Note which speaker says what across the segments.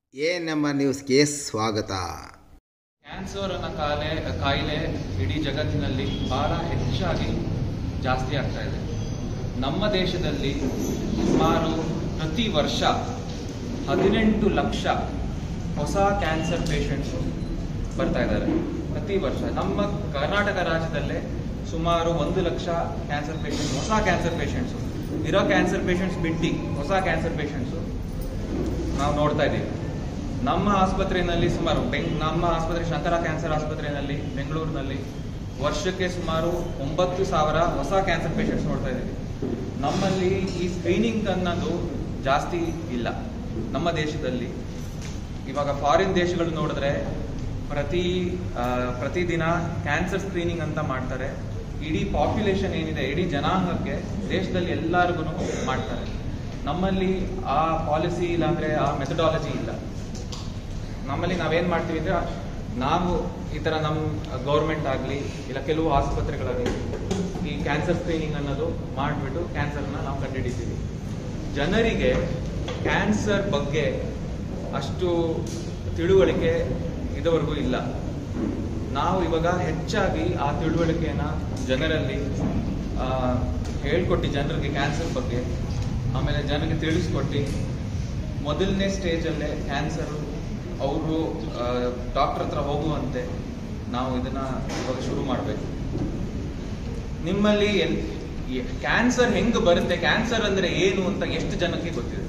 Speaker 1: A number ನ್ಯೂಸ್ಗೆ ಸ್ವಾಗತ
Speaker 2: cancer ಅನ್ನೋ ಕಾಯಿಲೆ ಕಾಯಿಲೆ ಇಡೀ ಜಗತ್ತಿನಲ್ಲಿ ಬಹಳ ಹೆಚ್ಚಾಗಿ ಜಾಸ್ತಿ ಆಗ್ತಾ ಇದೆ ನಮ್ಮ ದೇಶದಲ್ಲಿ ಸುಮಾರು ಪ್ರತಿ ವರ್ಷ ಹದಿನೆಂಟು ಲಕ್ಷ ಹೊಸ ಕ್ಯಾನ್ಸರ್ ಪೇಷಂಟ್ಸ್ ಬರ್ತಾ ಇದ್ದಾರೆ ಪ್ರತಿ ವರ್ಷ ನಮ್ಮ ಕರ್ನಾಟಕ ರಾಜ್ಯದಲ್ಲೇ ಸುಮಾರು ಒಂದು ಲಕ್ಷ ಕ್ಯಾನ್ಸರ್ ಪೇಷಂಟ್ಸ್ ಹೊಸ ಕ್ಯಾನ್ಸರ್ ಪೇಷಂಟ್ಸು ಇರೋ ಕ್ಯಾನ್ಸರ್ ಪೇಷಂಟ್ಸ್ ಬಿಟ್ಟು ಹೊಸ ಕ್ಯಾನ್ಸರ್ ಪೇಷಂಟ್ಸು ನಾವು ನೋಡ್ತಾ ಇದ್ದೀವಿ ನಮ್ಮ ಆಸ್ಪತ್ರೆಯಲ್ಲಿ ಸುಮಾರು ಬೆಂಗ್ ನಮ್ಮ ಆಸ್ಪತ್ರೆ ಶಂಕರ ಕ್ಯಾನ್ಸರ್ ಆಸ್ಪತ್ರೆಯಲ್ಲಿ ಬೆಂಗಳೂರಿನಲ್ಲಿ ವರ್ಷಕ್ಕೆ ಸುಮಾರು ಒಂಬತ್ತು ಸಾವಿರ ಹೊಸ ಕ್ಯಾನ್ಸರ್ ಪೇಷಂಟ್ಸ್ ನೋಡ್ತಾ ಇದ್ದೀವಿ ನಮ್ಮಲ್ಲಿ ಈ ಸ್ಕ್ರೀನಿಂಗ್ ಅನ್ನೋದು ಜಾಸ್ತಿ ಇಲ್ಲ ನಮ್ಮ ದೇಶದಲ್ಲಿ ಇವಾಗ ಫಾರಿನ್ ದೇಶಗಳು ನೋಡಿದ್ರೆ ಪ್ರತಿ ಆ, ಪ್ರತಿದಿನ ಕ್ಯಾನ್ಸರ್ ಸ್ಕ್ರೀನಿಂಗ್ ಅಂತ ಮಾಡ್ತಾರೆ ಇಡೀ ಪಾಪ್ಯುಲೇಷನ್ ಏನಿದೆ ಇಡೀ ಜನಾಂಗಕ್ಕೆ ದೇಶದಲ್ಲಿ ಎಲ್ಲರಿಗೂ ಮಾಡ್ತಾರೆ ನಮ್ಮಲ್ಲಿ ಆ ಪಾಲಿಸಿ ಇಲ್ಲಾಂದ್ರೆ ಆ ಮೆಥಡಾಲಜಿ ಇಲ್ಲ ನಮ್ಮಲ್ಲಿ ನಾವೇನ್ ಮಾಡ್ತೀವಿ ಅಂದ್ರೆ ನಾವು ಈ ತರ ನಮ್ಮ ಗೌರ್ಮೆಂಟ್ ಆಗಲಿ ಇಲ್ಲ ಕೆಲವು ಆಸ್ಪತ್ರೆಗಳಾಗಲಿ ಈ ಕ್ಯಾನ್ಸರ್ ಸ್ಕ್ರೀನಿಂಗ್ ಅನ್ನೋದು ಮಾಡಿಬಿಟ್ಟು ಕ್ಯಾನ್ಸರ್ನ ನಾವು ಕಂಡುಹಿಡಿತೀವಿ ಜನರಿಗೆ ಕ್ಯಾನ್ಸರ್ ಬಗ್ಗೆ ಅಷ್ಟು ತಿಳುವಳಿಕೆ ಇದುವರೆಗೂ ಇಲ್ಲ ನಾವು ಇವಾಗ ಹೆಚ್ಚಾಗಿ ಆ ತಿಳುವಳಿಕೆನ ಜನರಲ್ಲಿ ಆ, ಹೇಳ್ಕೊಟ್ಟು ಜನರಿಗೆ ಕ್ಯಾನ್ಸರ್ ಬಗ್ಗೆ ಆಮೇಲೆ ಜನರಿಗೆ ತಿಳಿಸ್ಕೊಟ್ಟು ಮೊದಲನೇ ಸ್ಟೇಜಲ್ಲೇ ಕ್ಯಾನ್ಸರ್ ಅವರು ಡಾಕ್ಟರ್ ಹತ್ರ ಹೋಗುವಂತೆ ನಾವು ಇದನ್ನ ಇವಾಗ ಶುರು ಮಾಡಬೇಕು ನಿಮ್ಮಲ್ಲಿ ಕ್ಯಾನ್ಸರ್ ಹೆಂಗ್ ಬರುತ್ತೆ ಕ್ಯಾನ್ಸರ್ ಅಂದ್ರೆ ಏನು ಅಂತ ಎಷ್ಟು ಜನಕ್ಕೆ ಗೊತ್ತಿದೆ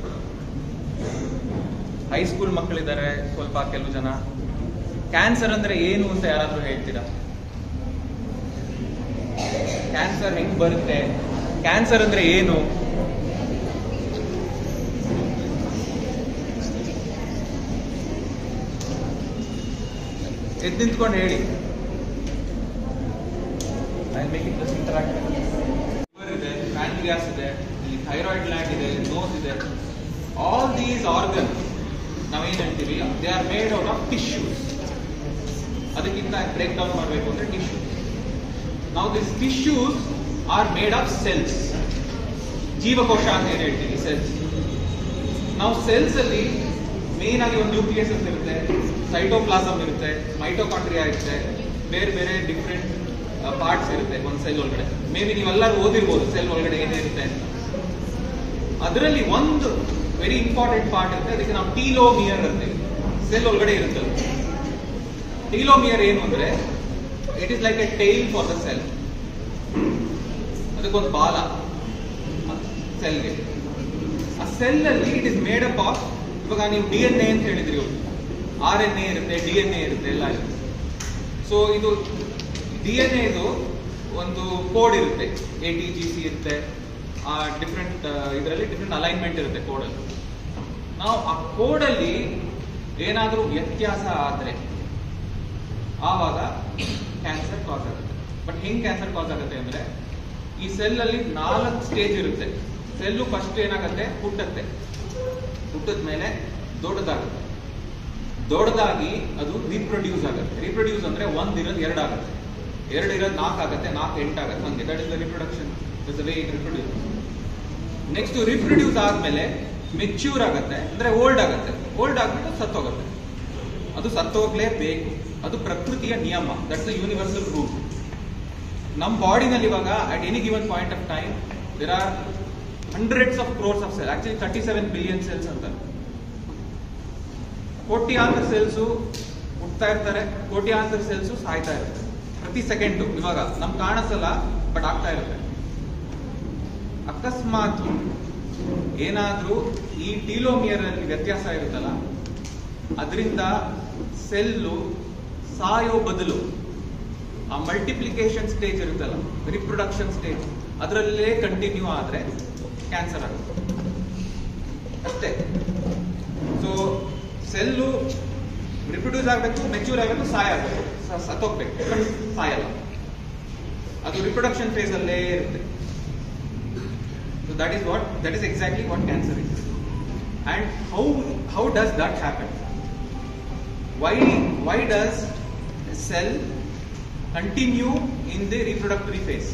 Speaker 2: ಹೈಸ್ಕೂಲ್ ಮಕ್ಕಳಿದ್ದಾರೆ ಸ್ವಲ್ಪ ಕೆಲವು ಜನ ಕ್ಯಾನ್ಸರ್ ಅಂದ್ರೆ ಏನು ಅಂತ ಯಾರಾದ್ರೂ ಹೇಳ್ತೀರಾ ಕ್ಯಾನ್ಸರ್ ಹೆಂಗ್ ಬರುತ್ತೆ ಕ್ಯಾನ್ಸರ್ ಅಂದ್ರೆ ಏನು ಎದ್ದು ನಿಂತ್ಕೊಂಡು ಹೇಳಿ ಲಿವರ್ ಇದೆ ಪ್ಯಾನ್ಕ್ರಿಯಾಸ್ ಇದೆ ಇಲ್ಲಿ ಥೈರಾಯ್ಡ್ ಲ್ಯಾಂಡ್ ಇದೆ ನೋಸ್ ಇದೆ ಆಲ್ ದೀಸ್ ಆರ್ಗನ್ ನಾವೇನ್ ಹೇಳ್ತೀವಿ they are made out of tissues ಅದಕ್ಕಿಂತ ಬ್ರೇಕ್ ಡೌನ್ ಮಾಡಬೇಕು ಅಂದ್ರೆ ಟಿಶ್ಯೂಸ್ ನಾವು this tissues are made of cells ಜೀವಕೋಶ ಅಂತ ಏನ್ ಹೇಳ್ತೀವಿ ಸೆಲ್ಸ್ ನಾವು ಸೆಲ್ಸ್ ಅಲ್ಲಿ ಮೇನ್ ಆಗಿ ಒಂದು ನ್ಯೂಕ್ಲಿಯಸ್ ಅಂತ ಇರುತ್ತೆ ಸೈಟೋಪ್ಲಾಸಮ್ ಇರುತ್ತೆ ಮೈಟೋಕಾಂಡ್ರಿಯಾ ಇರುತ್ತೆ ಬೇರೆ ಬೇರೆ ಡಿಫ್ರೆಂಟ್ ಪಾರ್ಟ್ಸ್ ಇರುತ್ತೆ ಒಂದು ಸೆಲ್ ಒಳಗಡೆ ಮೇ ಬಿ ನೀವೆಲ್ಲರೂ ಓದಿರ್ಬೋದು ಸೆಲ್ ಒಳಗಡೆ ಏನಿರುತ್ತೆ ಅಂತ ಅದರಲ್ಲಿ ಒಂದು ವೆರಿ ಇಂಪಾರ್ಟೆಂಟ್ ಪಾರ್ಟ್ ಇರುತ್ತೆ ಅದಕ್ಕೆ ನಾವು ಟೀಲೋಮಿಯರ್ ಅಂತೀವಿ ಸೆಲ್ ಒಳಗಡೆ ಇರುತ್ತೆ ಟೀಲೋಮಿಯರ್ ಏನು ಅಂದ್ರೆ it is like a tail for the cell ಅದಕ್ಕೊಂದು ಬಾಲ ಸೆಲ್ಗೆ ಆ ಸೆಲ್ ಅಲ್ಲಿ it is made up of ಇವಾಗ ನೀವು ಡಿ ಎನ್ ಎ ಅಂತ ಹೇಳಿದ್ರಿ ಆರ್ ಎನ್ ಎ ಇರುತ್ತೆ ಡಿ ಎನ್ ಎ ಇರುತ್ತೆ ಎಲ್ಲ ಇರುತ್ತೆ ಸೊ ಇದು ಡಿ ಎನ್ ಎದು ಒಂದು ಕೋಡ್ ಇರುತ್ತೆ ಎ ಟಿ ಜಿ ಸಿ ಇರುತ್ತೆ ಆ ಡಿಫ್ರೆಂಟ್ ಇದರಲ್ಲಿ ಡಿಫ್ರೆಂಟ್ ಅಲೈನ್ಮೆಂಟ್ ಇರುತ್ತೆ ಕೋಡಲ್ಲಿ ನಾವು ಆ ಕೋಡಲ್ಲಿ ಏನಾದರೂ ವ್ಯತ್ಯಾಸ ಆದರೆ ಆವಾಗ ಕ್ಯಾನ್ಸರ್ ಕಾಸ್ ಆಗುತ್ತೆ ಬಟ್ ಹೆಂಗ್ ಕ್ಯಾನ್ಸರ್ ಕಾಸ್ ಆಗುತ್ತೆ ಅಂದ್ರೆ ಈ ಸೆಲ್ ಅಲ್ಲಿ ನಾಲ್ಕು ಸ್ಟೇಜ್ ಇರುತ್ತೆ ಸೆಲ್ಲು ಫಸ್ಟ್ ಏನಾಗುತ್ತೆ ಹುಟ್ಟತ್ತೆ ಹುಟ್ಟದ ಮೇಲೆ ದೊಡ್ಡದಾಗುತ್ತೆ ದೊಡ್ಡದಾಗಿ ಅದು ರೀಪ್ರೊಡ್ಯೂಸ್ ಆಗುತ್ತೆ ರೀಪ್ರೊಡ್ಯೂಸ್ ಅಂದ್ರೆ ಒಂದ್ ಇರೋದು ಎರಡು ಆಗುತ್ತೆ ಎರಡು ಇರೋದು ನಾಲ್ಕು ಆಗುತ್ತೆ ನಾಲ್ಕು ಎಂಟು ಆಗುತ್ತೆ ಹಂಗೆ that is the reproduction is way reproduce next reproduce ಆದ್ಮೇಲೆ ಮೆಚ್ಯೂರ್ ಆಗುತ್ತೆ ಅಂದ್ರೆ ಓಲ್ಡ್ ಆಗುತ್ತೆ ಓಲ್ಡ್ ಆಗ್ಬಿಟ್ಟು ಸತ್ತೋಗುತ್ತೆ ಅದು ಸತ್ತೋಗ್ಲೇಬೇಕು ಅದು ಪ್ರಕೃತಿಯ ನಿಯಮ ದಟ್ಸ್ ದ ಯೂನಿವರ್ಸಲ್ ರೂಲ್ ನಮ್ಮ ಬಾಡಿನಲ್ಲಿ ಇವಾಗ at any given point of time there are hundreds of crores of cell actually thirty seven billion cells ಅಂತ ಕೋಟ್ಯಾಂತರ ಸೆಲ್ಸು ಹುಟ್ತಾ ಇರ್ತಾರೆ ಕೋಟ್ಯಾಂತರ ಸೆಲ್ಸು ಸಾಯ್ತಾ ಇರುತ್ತೆ ಪ್ರತಿ ಸೆಕೆಂಡು ಇವಾಗ ನಮ್ ಕಾಣಿಸಲ್ಲ ಬಟ್ ಆಗ್ತಾ ಇರುತ್ತೆ ಅಕಸ್ಮಾತ್ ಏನಾದ್ರೂ ಈ ಟೀಲೋಮಿಯರ್ ಅಲ್ಲಿ ವ್ಯತ್ಯಾಸ ಇರುತ್ತಲ್ಲ ಅದರಿಂದ ಸೆಲ್ಲು ಸಾಯೋ ಬದಲು ಆ ಮಲ್ಟಿಪ್ಲಿಕೇಶನ್ ಸ್ಟೇಜ್ ಇರುತ್ತಲ್ಲ ರಿಪ್ರೊಡಕ್ಷನ್ ಸ್ಟೇಜ್ ಅದರಲ್ಲೇ ಕಂಟಿನ್ಯೂ ಆದ್ರೆ ಕ್ಯಾನ್ಸರ್ ಆಗುತ್ತೆ ಅಷ್ಟೇ ಸೊ ಸೆಲ್ಲು ರಿಪ್ರೊಡ್ಯೂಸ್ ಆಗಬೇಕು ಮೆಚ್ಯೂರ್ ಆಗಬೇಕು ಸಾಯ ಆಗಬೇಕು ಸತ್ತೋಗ್ಬೇಕು ಬಟ್ ಸಾಯಲ್ಲ ಅದು ರಿಪ್ರೊಡಕ್ಷನ್ ಫೇಸ್ ಅಲ್ಲೇ ಇರುತ್ತೆ so that is what that is exactly what cancer is and how how does that happen why why does cell continue in the reproductory phase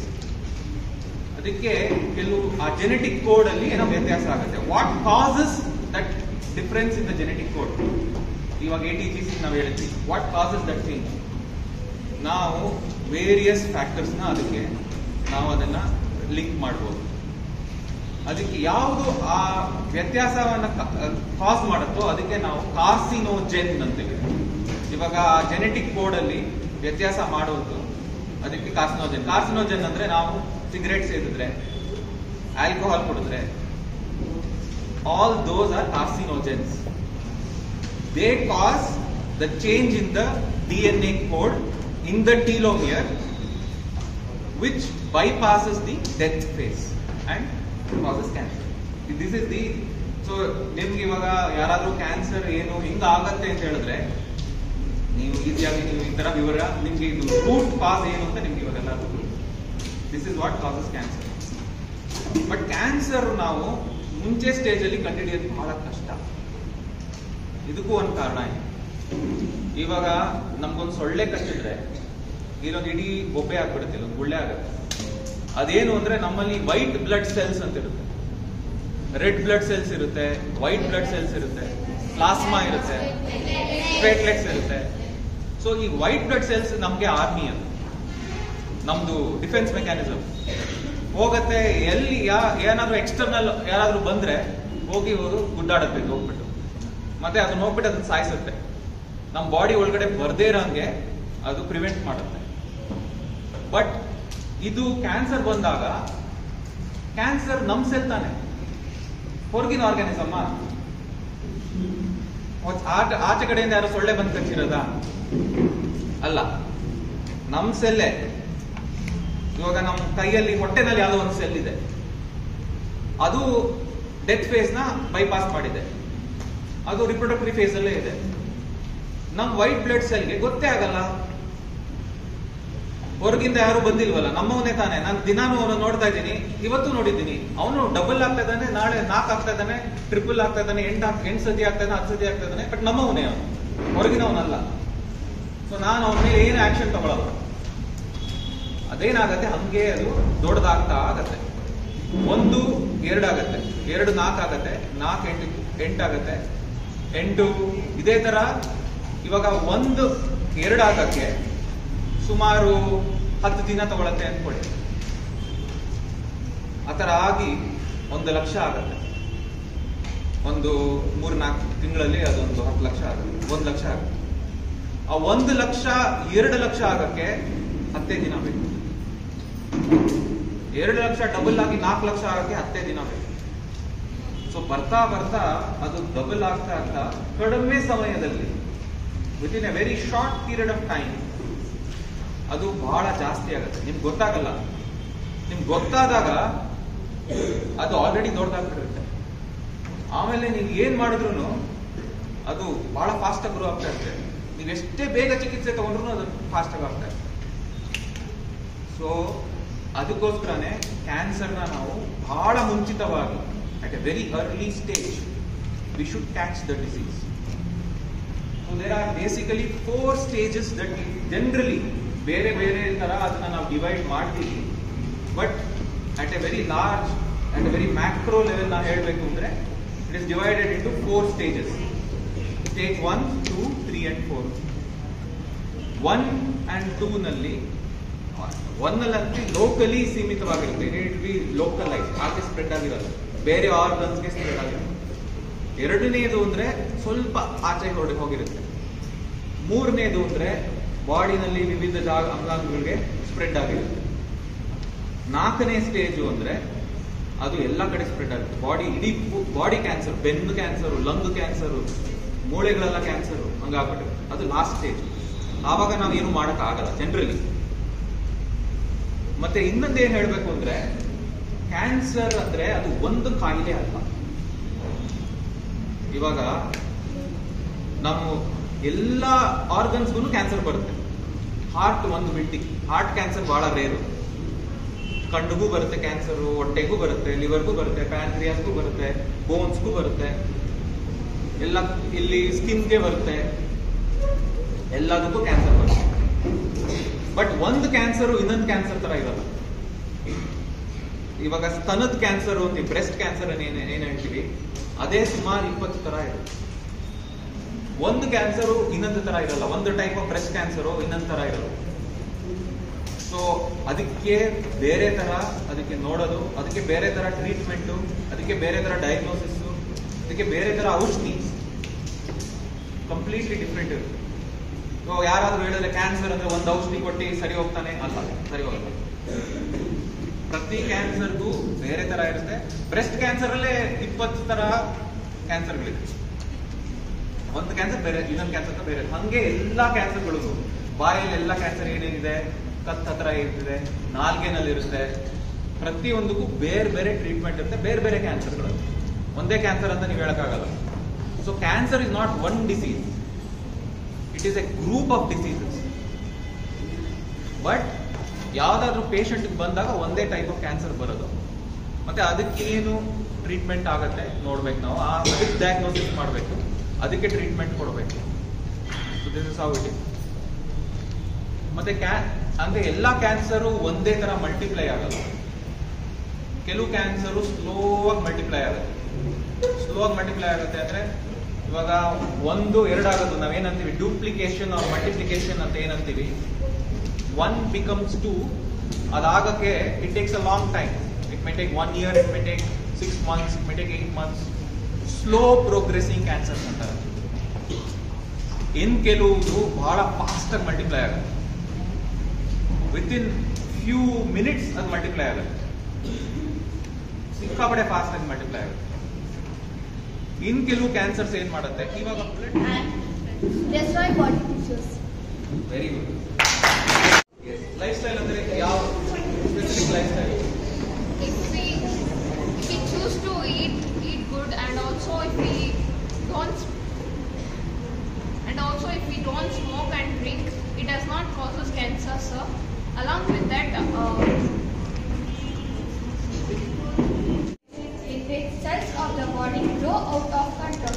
Speaker 2: ಅದಕ್ಕೆ ಕೆಲವು ಆ ಜೆನೆಟಿಕ್ ಕೋಡ್ ಅಲ್ಲಿ ಏನೋ ವ್ಯತ್ಯಾಸ ಆಗುತ್ತೆ what causes that difference in the genetic code ಇವಾಗ A T G C ನಾವು ಹೇಳಿದ್ವಿ ವಾಟ್ ಕಾಸಸ್ ದಟ್ ಚೇಂಜ್ ನಾವು ವೇರಿಯಸ್ ಫ್ಯಾಕ್ಟರ್ಸ್ನ ಅದಕ್ಕೆ ನಾವು ಅದನ್ನ ಲಿಂಕ್ ಮಾಡ್ಬೋದು ಅದಕ್ಕೆ ಯಾವುದು ಆ ವ್ಯತ್ಯಾಸವನ್ನ ಕಾಸ್ ಮಾಡುತ್ತೋ ಅದಕ್ಕೆ ನಾವು ಕಾರ್ಸಿನೋಜೆನ್ ಅಂತೀವಿ ಇವಾಗ ಜೆನೆಟಿಕ್ ಕೋಡ್ ಅಲ್ಲಿ ವ್ಯತ್ಯಾಸ ಮಾಡುವುದು ಅದಕ್ಕೆ ಕಾರ್ಸಿನೋಜೆನ್ ಕಾರ್ಸಿನೋಜೆನ್ ಅಂದ್ರೆ ನಾವು ಸಿಗರೇಟ್ ಸೇದಿದ್ರೆ ಆಲ್ಕೋಹಾಲ್ ಕುಡಿದ್ರೆ all those are carcinogens they cause the change in the D N A code in the telomere which bypasses the death phase and causes cancer. This is the so ನಿಮ್ಗೆ ಇವಾಗ ಯಾರಾದ್ರೂ cancer ಏನು ಹಿಂಗ ಆಗತ್ತೆ ಅಂತ ಹೇಳಿದ್ರೆ ನೀವು ಈಸಿಯಾಗಿ ನೀವು ಈ ತರ ವಿವರ ನಿಮ್ಗೆ ಇದು ರೂಟ್ ಕಾಸ್ ಏನು ಅಂತ ನಿಮ್ಗೆ ಇವಾಗೆಲ್ಲ this is what causes cancer but cancer ನಾವು ಮುಂಚೆ ಸ್ಟೇಜ್ ಅಲ್ಲಿ ಕಂಡುಹಿಡಿಯೋದು ಬಹಳ ಕಷ್ಟ ಇದಕ್ಕೂ ಒಂದು ಕಾರಣ ಇದೆ ಇವಾಗ ನಮ್ಗೊಂದು ಸೊಳ್ಳೆ ಕಚ್ಚಿದ್ರೆ ಇಲ್ಲೊಂದು ಇಡೀ ಬೊಬ್ಬೆ ಆಗ್ಬಿಡುತ್ತೆ ಇಲ್ಲೊಂದು ಗುಳ್ಳೆ ಆಗುತ್ತೆ ಅದೇನು ಅಂದ್ರೆ ನಮ್ಮಲ್ಲಿ ವೈಟ್ ಬ್ಲಡ್ ಸೆಲ್ಸ್ ಅಂತ ಇರುತ್ತೆ ರೆಡ್ ಬ್ಲಡ್ ಸೆಲ್ಸ್ ಇರುತ್ತೆ ವೈಟ್ ಬ್ಲಡ್ ಸೆಲ್ಸ್ ಇರುತ್ತೆ ಪ್ಲಾಸ್ಮಾ ಇರುತ್ತೆ ಪ್ಲೇಟ್ಲೆಟ್ಸ್ ಇರುತ್ತೆ ಸೊ ಈ ವೈಟ್ ಬ್ಲಡ್ ಸೆಲ್ಸ್ ನಮ್ಗೆ ಆರ್ಮಿ ಅದು ನಮ್ದು ಡಿಫೆನ್ಸ್ ಮೆಕ್ಯಾನಿಸಮ್ ಹೋಗತ್ತೆ ಎಲ್ಲಿ ಯಾ ಏನಾದ್ರೂ ಎಕ್ಸ್ಟರ್ನಲ್ ಯಾರಾದ್ರೂ ಬಂದ್ರೆ ಹೋಗಿ ಹೋಗಿ ಗುಡ್ಡಾಡತ್ತೆ ಇದು ಹೋಗ್ಬಿಟ್ಟು ಮತ್ತೆ ಅದನ್ನ ಹೋಗ್ಬಿಟ್ಟು ಅದನ್ನ ಸಾಯಿಸುತ್ತೆ ನಮ್ಮ ಬಾಡಿ ಒಳಗಡೆ ಬರ್ದೇ ಇರೋಂಗೆ ಅದು ಪ್ರಿವೆಂಟ್ ಮಾಡುತ್ತೆ ಬಟ್ ಇದು ಕ್ಯಾನ್ಸರ್ ಬಂದಾಗ ಕ್ಯಾನ್ಸರ್ ನಮ್ ಸೆಲ್ ತಾನೆ ಹೊರಗಿನ ಆರ್ಗಾನಿಸಮ್ ಆಚೆ ಕಡೆಯಿಂದ ಯಾರು ಸೊಳ್ಳೆ ಬಂದು ಕಚ್ಚಿರೋದ ಅಲ್ಲ ನಮ್ ಸೆಲ್ಲೆ ಇವಾಗ ನಮ್ಮ ಕೈಯಲ್ಲಿ ಹೊಟ್ಟೆನಲ್ಲಿ ಯಾವುದೋ ಒಂದು ಸೆಲ್ ಇದೆ ಅದು ಡೆತ್ ಫೇಸ್ ನ ಬೈಪಾಸ್ ಮಾಡಿದೆ ಅದು ರಿಪ್ರೊಡಕ್ಟರಿ ಫೇಸ್ ಅಲ್ಲೇ ಇದೆ ನಮ್ ವೈಟ್ ಬ್ಲಡ್ ಸೆಲ್ಗೆ ಗೊತ್ತೇ ಆಗಲ್ಲ ಹೊರಗಿಂದ ಯಾರು ಬಂದಿಲ್ವಲ್ಲ ನಮ್ಮವನೇ ತಾನೆ ನಾನು ದಿನಾನು ಅವನು ನೋಡ್ತಾ ಇದ್ದೀನಿ ಇವತ್ತು ನೋಡಿದ್ದೀನಿ ಅವನು ಡಬಲ್ ಆಗ್ತಾ ಇದ್ದಾನೆ ನಾಳೆ ನಾಲ್ಕು ಆಗ್ತಾ ಇದ್ದಾನೆ ಟ್ರಿಪಲ್ ಆಗ್ತಾ ಇದ್ದಾನೆ ಎಂಟು ಎಂಟು ಸತಿ ಆಗ್ತಾ ಇದ್ದಾನೆ ಹತ್ತು ಸತಿ ಆಗ್ತಾ ಇದ್ದಾನೆ ಬಟ್ ನಮ್ಮವನೇ ಅವನು ಹೊರಗಿನವನಲ್ಲ ಸೊ ನಾನು ಅವನ ಮೇಲೆ ಏನು ಆಕ್ಷನ್ ತಗೊಳಲ್ಲ ಅದೇನಾಗತ್ತೆ ಹಂಗೆ ಅದು ದೊಡ್ಡದಾಗ್ತಾ ಆಗತ್ತೆ ಒಂದು ಎರಡು ಆಗತ್ತೆ ಎರಡು ನಾಲ್ಕು ಆಗತ್ತೆ ನಾಲ್ಕು ಎಂಟು ಎಂಟಾಗತ್ತೆ ಎಂಟು ಇದೇ ತರ ಇವಾಗ ಒಂದು ಎರಡು ಆಗಕ್ಕೆ ಸುಮಾರು ಹತ್ತು ದಿನ ತಗೊಳತ್ತೆ ಅನ್ಕೊಳ್ಳಿ ಆ ಥರ ಆಗಿ ಒಂದು ಲಕ್ಷ ಆಗತ್ತೆ ಒಂದು ಮೂರ್ ನಾಲ್ಕು ತಿಂಗಳಲ್ಲಿ ಅದೊಂದು ಹತ್ತು ಲಕ್ಷ ಆಗುತ್ತೆ ಒಂದು ಲಕ್ಷ ಆಗುತ್ತೆ ಆ ಒಂದು ಲಕ್ಷ ಎರಡು ಲಕ್ಷ ಆಗಕ್ಕೆ ಹತ್ತೇ ದಿನ ಬೇಕು ಎರಡು ಲಕ್ಷ ಡಬಲ್ ಆಗಿ ನಾಲ್ಕು ಲಕ್ಷ ಆಗಕ್ಕೆ ಹತ್ತೇ ದಿನ ಬೇಕು ಸೊ ಬರ್ತಾ ಬರ್ತಾ ಅದು ಡಬಲ್ ಆಗ್ತಾ ಆಗ್ತಾ ಕಡಿಮೆ ಸಮಯದಲ್ಲಿ within a very short period of time ಅದು ಬಹಳ ಜಾಸ್ತಿ ಆಗುತ್ತೆ ನಿಮ್ಗೆ ಗೊತ್ತಾಗಲ್ಲ ನಿಮ್ಗೆ ಗೊತ್ತಾದಾಗ ಅದು ಆಲ್ರೆಡಿ ದೊಡ್ಡದಾಗ್ತಿರುತ್ತೆ ಆಮೇಲೆ ನೀವು ಏನ್ ಮಾಡಿದ್ರು ಅದು ಬಹಳ ಫಾಸ್ಟ್ ಆಗಿ ಗ್ರೋ ಆಗ್ತಾ ಇರುತ್ತೆ ನೀವು ಎಷ್ಟೇ ಬೇಗ ಚಿಕಿತ್ಸೆ ತಗೊಂಡ್ರು ಅದು ಫಾಸ್ಟ್ ಆಗಿ ಆಗ್ತಾ ಇರುತ್ತೆ ಸೊ ಅದಕ್ಕೋಸ್ಕರನೇ ಕ್ಯಾನ್ಸರ್ನ ನಾವು ಬಹಳ ಮುಂಚಿತವಾಗಿ at a very early stage we should catch the disease so there are basically four stages that generally ಬೇರೆ ಬೇರೆ ತರ ಅದನ್ನ ನಾವು ಡಿವೈಡ್ ಮಾಡ್ತೀವಿ but at a very large at a very macro level ನಾವು ಹೇಳಬೇಕು ಅಂದ್ರೆ it is divided into four stages stage one two three and four one and two ನಲ್ಲಿ ಒನ್ ಅಲ್ಲಿ ಲೋಕಲಿ ಸೀಮಿತವಾಗಿರುತ್ತೆ ಇಟ್ ಬಿ ಲೋಕಲೈಸ್ ಆಚೆ spread ಆಗಿರೋದು ಬೇರೆ ಆರ್ಗನ್ಸ್ಗೆ spread ಆಗಿರುತ್ತೆ ಎರಡನೇದು ಅಂದ್ರೆ ಸ್ವಲ್ಪ ಆಚೆ ಹೊರಡಿ ಹೋಗಿರುತ್ತೆ ಮೂರನೇದು ಅಂದ್ರೆ ಬಾಡಿನಲ್ಲಿ ವಿವಿಧ ಜಾಗ ಅಂಗಾಂಗಗಳಿಗೆ ಸ್ಪ್ರೆಡ್ ಆಗಿರುತ್ತೆ ನಾಲ್ಕನೇ ಸ್ಟೇಜು ಅಂದ್ರೆ ಅದು ಎಲ್ಲ ಕಡೆ ಸ್ಪ್ರೆಡ್ ಆಗುತ್ತೆ ಬಾಡಿ ಇಡೀ ಬಾಡಿ ಕ್ಯಾನ್ಸರ್ ಬೆನ್ನು ಕ್ಯಾನ್ಸರು ಲಂಗ್ ಕ್ಯಾನ್ಸರು ಮೂಳೆಗಳೆಲ್ಲ ಕ್ಯಾನ್ಸರು ಹಂಗಾಗ್ಬಿಟ್ಟಿರುತ್ತೆ ಅದು ಲಾಸ್ಟ್ ಸ್ಟೇಜ್ ಆವಾಗ ನಾವು ಏನು ಮಾಡಕ್ ಆಗಲ್ಲ ಜನರಲಿ ಮತ್ತೆ ಇನ್ನೊಂದು ಏನ್ ಹೇಳ್ಬೇಕು ಅಂದ್ರೆ ಕ್ಯಾನ್ಸರ್ ಅಂದ್ರೆ ಅದು ಒಂದು ಕಾಯಿಲೆ ಅಲ್ಲ ಇವಾಗ ನಾವು ಎಲ್ಲ ಆರ್ಗನ್ಸ್ಗೂ ಕ್ಯಾನ್ಸರ್ ಬರುತ್ತೆ ಹಾರ್ಟ್ ಒಂದು ಬಿಟ್ಟಿ ಹಾರ್ಟ್ ಕ್ಯಾನ್ಸರ್ ಬಹಳ ರೇರು ಕಣ್ಣಿಗೂ ಬರುತ್ತೆ ಕ್ಯಾನ್ಸರ್ ಹೊಟ್ಟೆಗೂ ಬರುತ್ತೆ ಲಿವರ್ಗೂ ಬರುತ್ತೆ ಪ್ಯಾನ್ಕ್ರಿಯಾಸ್ಗೂ ಬರುತ್ತೆ ಬೋನ್ಸ್ಗೂ ಬರುತ್ತೆ ಎಲ್ಲ ಇಲ್ಲಿ ಸ್ಕಿನ್ಗೆ ಬರುತ್ತೆ ಎಲ್ಲದಕ್ಕೂ ಕ್ಯಾನ್ಸರ್ ಬರುತ್ತೆ ಬಟ್ ಒಂದು ಕ್ಯಾನ್ಸರ್ ಇನ್ನೊಂದು ಕ್ಯಾನ್ಸರ್ ತರ ಇರಲ್ಲ ಇವಾಗ ಸ್ತನದ ಕ್ಯಾನ್ಸರ್ ಅಂತೀವಿ ಬ್ರೆಸ್ಟ್ ಕ್ಯಾನ್ಸರ್ ಏನ್ ಏನ್ ಹೇಳ್ತೀವಿ ಅದೇ ಸುಮಾರು ಇಪ್ಪತ್ತು ತರ ಇರುತ್ತೆ ಒಂದು ಕ್ಯಾನ್ಸರು ಇನ್ನೊಂದು ತರ ಇರಲ್ಲ ಒಂದು ಟೈಪ್ ಆಫ್ ಬ್ರೆಸ್ಟ್ ಕ್ಯಾನ್ಸರು ಇನ್ನೊಂದು ತರ ಇರಲ್ಲ ಸೊ ಅದಕ್ಕೆ ಬೇರೆ ತರ ಅದಕ್ಕೆ ನೋಡೋದು ಅದಕ್ಕೆ ಬೇರೆ ತರ ಟ್ರೀಟ್ಮೆಂಟು ಅದಕ್ಕೆ ಬೇರೆ ತರ ಡಯಾಗ್ನೋಸಿಸ್ ಅದಕ್ಕೆ ಬೇರೆ ತರ ಔಷಧಿ ಕಂಪ್ಲೀಟ್ಲಿ ಡಿಫ್ರೆಂಟ್ ಇರುತ್ತೆ ಸೊ ಯಾರಾದ್ರೂ ಹೇಳಿದ್ರೆ ಕ್ಯಾನ್ಸರ್ ಅಂದ್ರೆ ಒಂದು ಔಷಧಿ ಕೊಟ್ಟು ಸರಿ ಹೋಗ್ತಾನೆ ಅಲ್ಲ ಸರಿ ಹೋಗಲ್ಲ ಪ್ರತಿ ಕ್ಯಾನ್ಸರ್ಗೂ ಬೇರೆ ತರ ಇರುತ್ತೆ ಬ್ರೆಸ್ಟ್ ಕ್ಯಾನ್ಸರ್ ಅಲ್ಲೇ ಇಪ್ಪತ್ತು ತರ ಕ್ಯಾನ್ಸರ್ಗಳಿದೆ ಒಂದು ಕ್ಯಾನ್ಸರ್ ಬೇರೆ ಇನ್ನೊಂದು ಕ್ಯಾನ್ಸರ್ ಬೇರೆ ಹಂಗೆ ಎಲ್ಲಾ ಕ್ಯಾನ್ಸರ್ಗಳಿಗೂ ಬಾಯಲ್ಲಿ ಎಲ್ಲ ಕ್ಯಾನ್ಸರ್ ಏನೇನಿದೆ ಕತ್ ಹತ್ರ ಇರ್ತದೆ ನಾಲ್ಗೆನಲ್ಲಿ ಇರುತ್ತೆ ಪ್ರತಿಯೊಂದಕ್ಕೂ ಬೇರೆ ಬೇರೆ ಟ್ರೀಟ್ಮೆಂಟ್ ಇರುತ್ತೆ ಬೇರೆ ಬೇರೆ ಕ್ಯಾನ್ಸರ್ಗಳು ಒಂದೇ ಕ್ಯಾನ್ಸರ್ ಅಂತ ನೀವು ಹೇಳಕ್ಕಾಗಲ್ಲ so cancer is not one disease it is a group of diseases but ಯಾವ್ದಾದ್ರು ಪೇಷಂಟ್ ಬಂದಾಗ ಒಂದೇ ಟೈಪ್ ಆಫ್ ಕ್ಯಾನ್ಸರ್ ಬರೋದು ಮತ್ತೆ ಅದಕ್ಕೇನು ಟ್ರೀಟ್ಮೆಂಟ್ ಆಗತ್ತೆ ನೋಡ್ಬೇಕು ನಾವು ಆ ಅದಕ್ಕೆ ಡಯಾಗ್ನೋಸಿಸ್ ಮಾಡಬೇಕು ಅದಕ್ಕೆ ಟ್ರೀಟ್ಮೆಂಟ್ ಕೊಡಬೇಕು so this is how it is ಮತ್ತೆ ಕ್ಯಾ ಅಂದ್ರೆ ಎಲ್ಲಾ ಕ್ಯಾನ್ಸರು ಒಂದೇ ತರ ಮಲ್ಟಿಪ್ಲೈ ಆಗಲ್ಲ ಕೆಲವು ಕ್ಯಾನ್ಸರು ಸ್ಲೋ ಆಗಿ ಮಲ್ಟಿಪ್ಲೈ ಆಗುತ್ತೆ ಸ್ಲೋ ಆಗಿ ಮಲ್ಟಿಪ್ಲೈ ಆಗುತ್ತೆ ಅಂದ್ರೆ ಇವಾಗ ಒಂದು ಎರಡು ಆಗೋದು ನಾವೇನಂತೀವಿ ಡೂಪ್ಲಿಕೇಶನ್ ಆರ್ ಮಲ್ಟಿಪ್ಲಿಕೇಶನ್ ಅಂತ ಏನಂತೀವಿ ಒನ್ ಬಿಕಮ್ಸ್ ಟು ಅದಾಗಕ್ಕೆ it takes a long time it may take one year it may take six months it may take eight months slow progressing cancers ಅಂತಾರೆ ಇನ್ ಕೆಲವುದು ಬಹಳ ಫಾಸ್ಟ್ ಆಗಿ multiply ಆಗುತ್ತೆ within few minutes ಅದು multiply ಆಗುತ್ತೆ ಸಿಕ್ಕಾಪಡೆ fast ಆಗಿ multiply ಆಗುತ್ತೆ ಇನ್ ಕೆಲವು ಕ್ಯಾನ್ಸರ್ಸ್ ಏನ್ ಮಾಡುತ್ತೆ ಇವಾಗ
Speaker 3: and destroy body tissues.
Speaker 2: Very good lifestyle ಅಂದ್ರೆ ಯಾವ specific lifestyle
Speaker 4: if we if we choose to eat eat good and also if we don't and also if we don't smoke and drink it does not causes cancer sir along with that uh,
Speaker 3: In which cells of the body grow out of control.